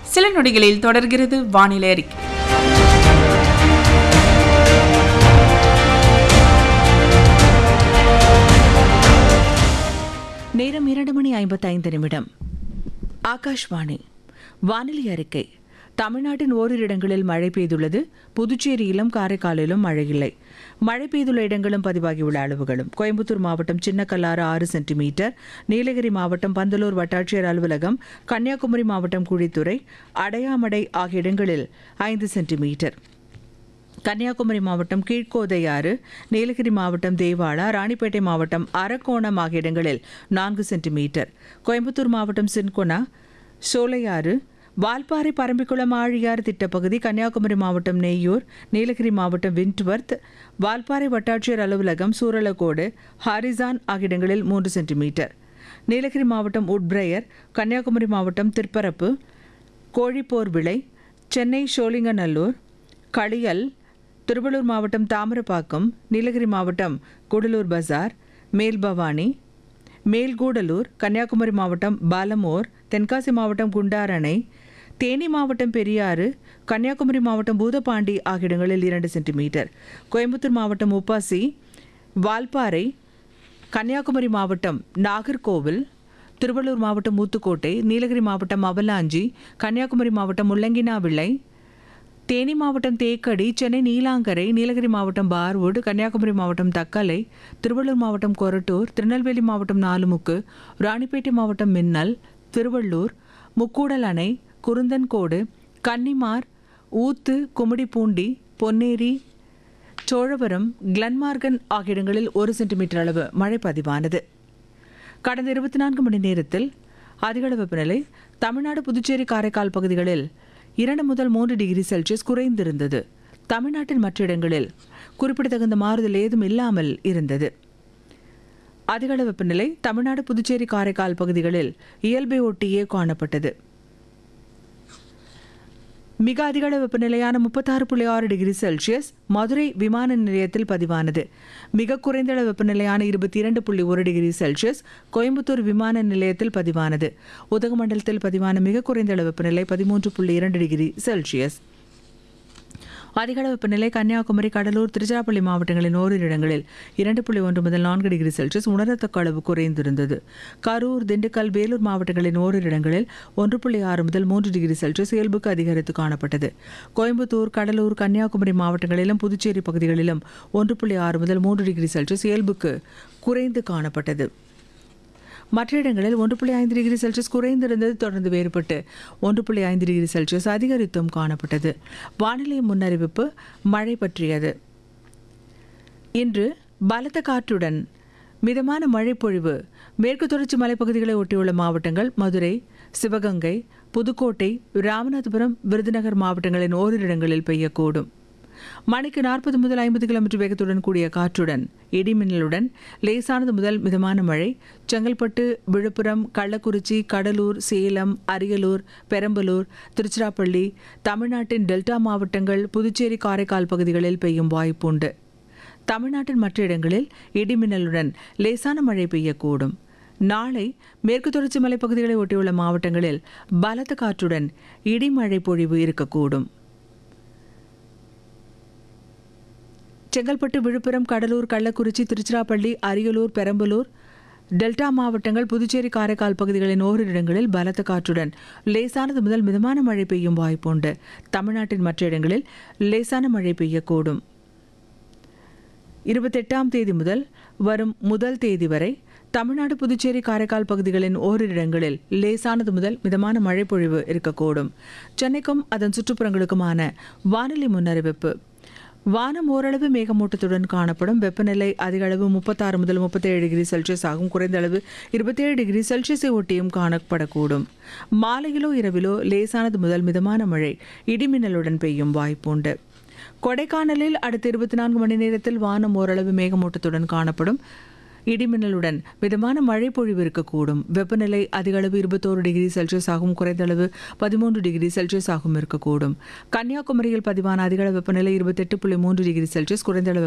சில நொடிகளில் தொடர்கிறது வானிலை அறிக்கை நேரம் இரண்டு மணி ஐம்பத்தைந்து நிமிடம் ஆகாஷ்வாணி வானிலை அறிக்கை தமிழ்நாட்டின் ஓரிரு இடங்களில் மழை பெய்துள்ளது புதுச்சேரியிலும் காரைக்காலிலும் மழை இல்லை மழை பெய்துள்ள இடங்களும் பதிவாகியுள்ள அளவுகளும் கோயம்புத்தூர் மாவட்டம் சின்னக்கல்லாறு ஆறு சென்டிமீட்டர் நீலகிரி மாவட்டம் பந்தலூர் வட்டாட்சியர் அலுவலகம் கன்னியாகுமரி மாவட்டம் குழித்துறை அடையாமடை ஆகிய இடங்களில் ஐந்து சென்டிமீட்டர் கன்னியாகுமரி மாவட்டம் கீழ்கோதையாறு நீலகிரி மாவட்டம் தேவாலா ராணிப்பேட்டை மாவட்டம் அரக்கோணம் ஆகிய இடங்களில் நான்கு சென்டிமீட்டர் கோயம்புத்தூர் மாவட்டம் சின்கொனா சோலையாறு வால்பாறை பரம்பிக்குளம் ஆழியார் திட்டப்பகுதி கன்னியாகுமரி மாவட்டம் நெய்யூர் நீலகிரி மாவட்டம் விண்ட்வர்த் வால்பாறை வட்டாட்சியர் அலுவலகம் சூரலக்கோடு ஹாரிசான் ஆகிய இடங்களில் மூன்று சென்டிமீட்டர் நீலகிரி மாவட்டம் உட்பிரையர் கன்னியாகுமரி மாவட்டம் திருப்பரப்பு கோழிப்போர் விளை சென்னை சோழிங்கநல்லூர் களியல் திருவள்ளூர் மாவட்டம் தாமிரப்பாக்கம் நீலகிரி மாவட்டம் கூடலூர் பஜார் மேல்பவானி மேல்கூடலூர் கன்னியாகுமரி மாவட்டம் பாலமோர் தென்காசி மாவட்டம் குண்டாரணை தேனி மாவட்டம் பெரியாறு கன்னியாகுமரி மாவட்டம் பூதப்பாண்டி ஆகிய இடங்களில் இரண்டு சென்டிமீட்டர் கோயம்புத்தூர் மாவட்டம் உப்பாசி வால்பாறை கன்னியாகுமரி மாவட்டம் நாகர்கோவில் திருவள்ளூர் மாவட்டம் ஊத்துக்கோட்டை நீலகிரி மாவட்டம் அவலாஞ்சி கன்னியாகுமரி மாவட்டம் முள்ளங்கினாவிள்ளை தேனி மாவட்டம் தேக்கடி சென்னை நீலாங்கரை நீலகிரி மாவட்டம் பார்வுட் கன்னியாகுமரி மாவட்டம் தக்கலை திருவள்ளூர் மாவட்டம் கொரட்டூர் திருநெல்வேலி மாவட்டம் நாலுமுக்கு ராணிப்பேட்டை மாவட்டம் மின்னல் திருவள்ளூர் முக்கூடல் அணை குருந்தன்கோடு கன்னிமார் ஊத்து கும்மிடிப்பூண்டி பொன்னேரி சோழவரம் கிளன்மார்கன் ஆகிய இடங்களில் ஒரு சென்டிமீட்டர் அளவு மழை பதிவானது கடந்த இருபத்தி நான்கு மணி நேரத்தில் அதிகளவு வெப்பநிலை தமிழ்நாடு புதுச்சேரி காரைக்கால் பகுதிகளில் இரண்டு முதல் மூன்று டிகிரி செல்சியஸ் குறைந்திருந்தது தமிழ்நாட்டின் மற்ற இடங்களில் குறிப்பிடத்தகுந்த மாறுதல் ஏதும் இல்லாமல் இருந்தது அதிகளவு வெப்பநிலை தமிழ்நாடு புதுச்சேரி காரைக்கால் பகுதிகளில் இயல்பை ஒட்டியே காணப்பட்டது மிக அதிகள வெப்பநிலையான முப்பத்தாறு புள்ளி ஆறு டிகிரி செல்சியஸ் மதுரை விமான நிலையத்தில் பதிவானது மிக குறைந்த அளவு வெப்பநிலையான இருபத்தி இரண்டு புள்ளி ஒரு டிகிரி செல்சியஸ் கோயம்புத்தூர் விமான நிலையத்தில் பதிவானது உதகமண்டலத்தில் பதிவான மிக குறைந்த அளவு வெப்பநிலை பதிமூன்று புள்ளி இரண்டு டிகிரி செல்சியஸ் அதிகள வெப்பநிலை கன்னியாகுமரி கடலூர் திருச்சிராப்பள்ளி மாவட்டங்களின் ஓரிரு இடங்களில் இரண்டு புள்ளி ஒன்று முதல் நான்கு டிகிரி செல்சியஸ் உணரத்தக்க அளவு குறைந்திருந்தது கரூர் திண்டுக்கல் வேலூர் மாவட்டங்களின் ஓரிரு இடங்களில் ஒன்று புள்ளி ஆறு முதல் மூன்று டிகிரி செல்சியஸ் இயல்புக்கு அதிகரித்து காணப்பட்டது கோயம்புத்தூர் கடலூர் கன்னியாகுமரி மாவட்டங்களிலும் புதுச்சேரி பகுதிகளிலும் ஒன்று புள்ளி ஆறு முதல் மூன்று டிகிரி செல்சியஸ் இயல்புக்கு குறைந்து காணப்பட்டது மற்ற இடங்களில் ஒன்று புள்ளி ஐந்து டிகிரி செல்சியஸ் குறைந்திருந்தது தொடர்ந்து வேறுபட்டு ஒன்று புள்ளி ஐந்து டிகிரி செல்சியஸ் அதிகரித்தும் காணப்பட்டது வானிலை முன்னறிவிப்பு மழை பற்றியது இன்று பலத்த காற்றுடன் மிதமான மழை பொழிவு மேற்கு தொடர்ச்சி மலைப்பகுதிகளை ஒட்டியுள்ள மாவட்டங்கள் மதுரை சிவகங்கை புதுக்கோட்டை ராமநாதபுரம் விருதுநகர் மாவட்டங்களின் ஓரிரு இடங்களில் பெய்யக்கூடும் மணிக்கு நாற்பது முதல் ஐம்பது கிலோமீட்டர் வேகத்துடன் கூடிய காற்றுடன் இடிமின்னலுடன் லேசானது முதல் மிதமான மழை செங்கல்பட்டு விழுப்புரம் கள்ளக்குறிச்சி கடலூர் சேலம் அரியலூர் பெரம்பலூர் திருச்சிராப்பள்ளி தமிழ்நாட்டின் டெல்டா மாவட்டங்கள் புதுச்சேரி காரைக்கால் பகுதிகளில் பெய்யும் வாய்ப்புண்டு தமிழ்நாட்டின் மற்ற இடங்களில் இடிமின்னலுடன் லேசான மழை பெய்யக்கூடும் நாளை மேற்கு தொடர்ச்சி மலைப்பகுதிகளை ஒட்டியுள்ள மாவட்டங்களில் பலத்த காற்றுடன் இடிமழை பொழிவு இருக்கக்கூடும் செங்கல்பட்டு விழுப்புரம் கடலூர் கள்ளக்குறிச்சி திருச்சிராப்பள்ளி அரியலூர் பெரம்பலூர் டெல்டா மாவட்டங்கள் புதுச்சேரி காரைக்கால் பகுதிகளின் ஓரிரு இடங்களில் பலத்த காற்றுடன் லேசானது முதல் மிதமான மழை பெய்யும் வாய்ப்புண்டு தமிழ்நாட்டின் மற்ற இடங்களில் லேசான மழை பெய்யக்கூடும் இருபத்தெட்டாம் தேதி முதல் வரும் முதல் தேதி வரை தமிழ்நாடு புதுச்சேரி காரைக்கால் பகுதிகளின் ஓரிரு இடங்களில் லேசானது முதல் மிதமான மழை பொழிவு இருக்கக்கூடும் சென்னைக்கும் அதன் சுற்றுப்புறங்களுக்குமான வானிலை முன்னறிவிப்பு வானம் ஓரளவு மேகமூட்டத்துடன் காணப்படும் வெப்பநிலை அதிக அளவு முப்பத்தாறு முதல் முப்பத்தேழு டிகிரி செல்சியஸ் ஆகும் குறைந்த அளவு இருபத்தேழு டிகிரி செல்சியஸை ஒட்டியும் காணப்படக்கூடும் மாலையிலோ இரவிலோ லேசானது முதல் மிதமான மழை இடிமின்னலுடன் பெய்யும் வாய்ப்புண்டு கொடைக்கானலில் அடுத்த இருபத்தி நான்கு மணி நேரத்தில் வானம் ஓரளவு மேகமூட்டத்துடன் காணப்படும் இடிமின்னலுடன் மிதமான மழை பொழிவு இருக்கக்கூடும் வெப்பநிலை அதிக அளவு இருபத்தோரு டிகிரி செல்சியஸ் ஆகும் குறைந்த அளவு பதிமூன்று டிகிரி செல்சியஸ் ஆகும் இருக்கக்கூடும் கன்னியாகுமரியில் பதிவான அதிக அளவு வெப்பநிலை இருபத்தெட்டு புள்ளி மூன்று டிகிரி செல்சியஸ் குறைந்த அளவு